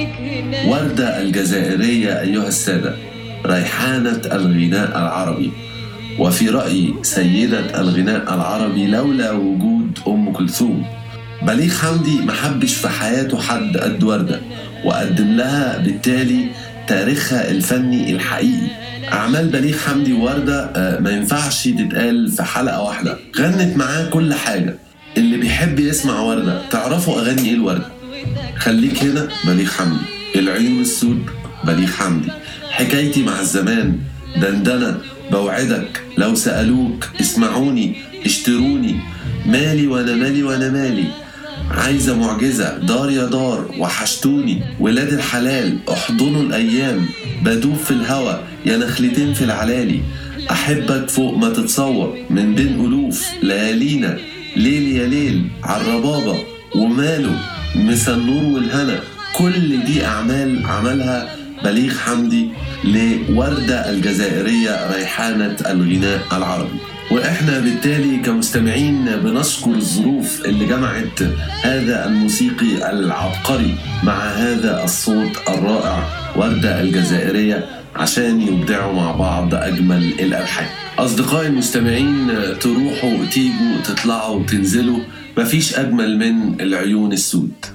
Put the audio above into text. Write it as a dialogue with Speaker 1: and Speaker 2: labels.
Speaker 1: وردة الجزائرية أيها السادة ريحانة الغناء العربي وفي رأيي سيدة الغناء العربي لولا وجود أم كلثوم بليغ حمدي محبش في حياته حد قد وردة وقدم لها بالتالي تاريخها الفني الحقيقي أعمال بليغ حمدي ووردة آه، ما ينفعش تتقال في حلقة واحدة غنت معاه كل حاجة اللي بيحب يسمع وردة تعرفوا أغاني إيه الوردة خليك هنا بليغ حمدي العيون السود بليغ حمدي حكايتي مع الزمان دندنة بوعدك لو سألوك اسمعوني اشتروني مالي وانا مالي وانا مالي عايزة معجزة دار يا دار وحشتوني ولاد الحلال احضنوا الأيام بدوب في الهوى يا نخلتين في العلالي أحبك فوق ما تتصور من بين ألوف ليالينا ليل يا ليل عالربابة وماله مسا النور والهنا كل دي أعمال عملها بليغ حمدي لوردة الجزائرية ريحانة الغناء العربي واحنا بالتالي كمستمعين بنشكر الظروف اللي جمعت هذا الموسيقي العبقري مع هذا الصوت الرائع وردة الجزائرية عشان يبدعوا مع بعض أجمل الألحان أصدقائي المستمعين تروحوا تيجوا تطلعوا تنزلوا مفيش أجمل من العيون السود